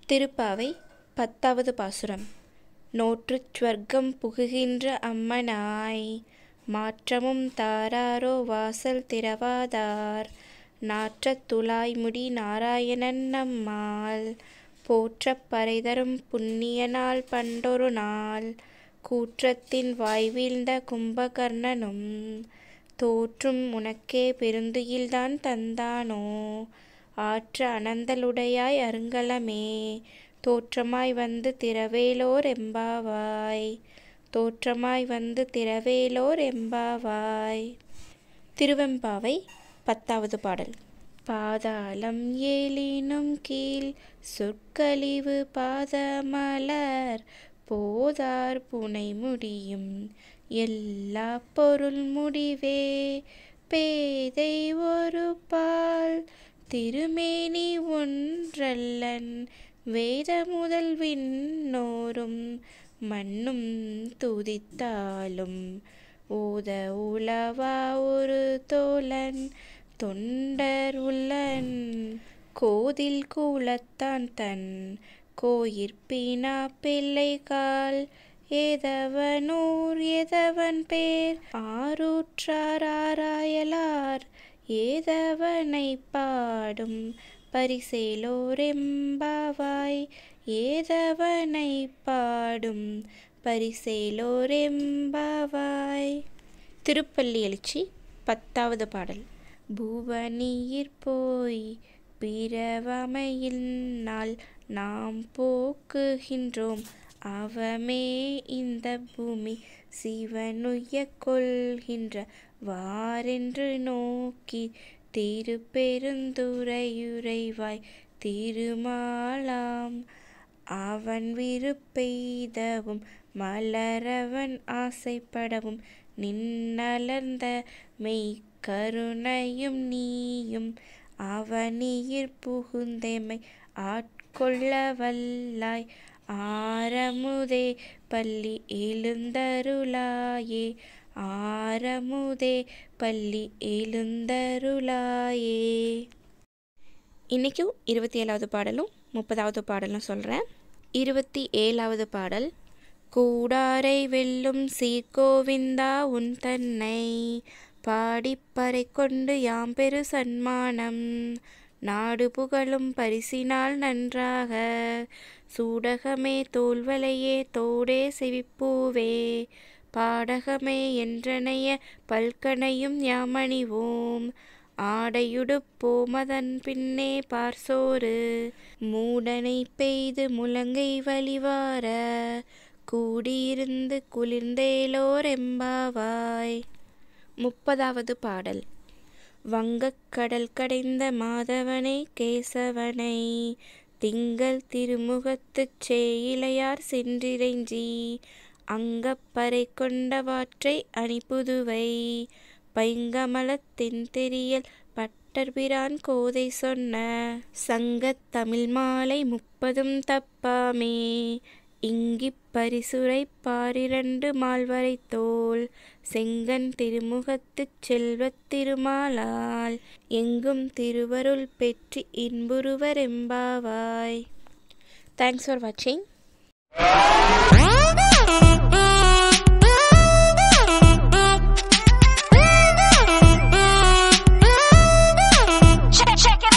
திருப்பாவை பத்தாவது பாசுரம் நோற்றுச் சுவர்க்கம் புகுகின்ற அம்மனாய் மாற்றமும் தாராரோ வாசல் திறவாதார் நாற்றத் துழாய்முடி நாராயணன் நம்மால் போற்றப் பறைதரும் புண்ணிய நாள் பண்டொரு நாள் கூற்றத்தின் வாய்வீழ்ந்த கும்பகர்ணனும் தோற்றும் உனக்கே பெருந்துயில்தான் தந்தானோ ஆற்ற அனந்தலுடையாய் அருங்கலமே தோற்றமாய் வந்து திரவேலோர் எம்பாவாய் தோற்றமாய் வந்து திரவேலோர் எம்பாவாய் திருவெம்பாவை பத்தாவது பாடல் பாதாளம் ஏழினும் கீழ் சொற்கழிவு பாதமலர் போதார் புனை முடியும் எல்லா பொருள் முடிவே பேதை ஒரு பால் திருமேனி ஒன்றல்லன் வேத முதல் விண்ணோரும் மண்ணும் துதித்தாலும் ஓத உளவா ஒரு தோழன் தொண்டர் உள்ளன் கோதில் கூலத்தான் தன் கோயிற்பினா பிள்ளைகால் ஏதவனூர் ஏதவன் பேர் ஆரூற்றார் ஆராயலார் ஏதவனை பாடும் பரிசேலோரெம்பாவாய் ஏதவனை பாடும் பரிசேலோரெம்பாவாய் திருப்பள்ளி எழுச்சி பத்தாவது பாடல் பூவனியிற் போய் பிறவமையில் நாள் நாம் போக்குகின்றோம் அவமே இந்த பூமி சிவனுய கொள்கின்ற வாரென்று நோக்கி திருப்பெருந்துரையுறைவாய் திருமாலாம் அவன் விருப்பெய்தவும் மலரவன் ஆசைப்படவும் நின்னலர்ந்த மெய் கருணையும் நீயும் அவனியிற் புகுந்தெமை ஆட்கொள்ள வல்லாய் ஆரமுதே பள்ளி எழுந்தருளாயே ஆரமுதே பள்ளி எழுந்தருளாயே இன்றைக்கும் இருபத்தி ஏழாவது பாடலும் முப்பதாவது பாடலும் சொல்கிறேன் இருபத்தி ஏழாவது பாடல் கூடாரை வெல்லும் சீர்கோவிந்தா உன் தன்னை பாடிப்பறை கொண்டு யாம் பெரு சன்மானம் நாடு புகழும் பரிசினால் நன்றாக சூடகமே தோல்வலையே தோடே செவிப்பூவே பாடகமே என்றனைய பல்கனையும் யாமணிவோம் ஆடையுடுப்போமதன் பின்னே பார்சோறு மூடனை பெய்து முழங்கை வழிவார கூடியிருந்து குளிர்ந்தேலோர் எம்பாவாய் முப்பதாவது பாடல் வங்கக் கடல் கடைந்த மாதவனை கேசவனை திங்கள் திருமுகத்துச் சேயிலையார் சென்றிரைஞ்சி அங்கப்பறை கொண்டவாற்றை அணிப்புதுவை பைங்கமலத் தென்தெரியல் பட்டர்பிரான் கோதை சொன்ன சங்கத் தமிழ் மாலை முப்பதும் தப்பாமே இங்கிப் பரிசுரை பாரிரண்டு மால்வரை தோல் செங்கன் திருமுகத்துச் செல்வத் திருமாலால் எங்கும் திருவருள் பெற்றி இன்புருவர் எம்பாவாய் தேங்க்ஸ் ஃபார் வாட்சிங்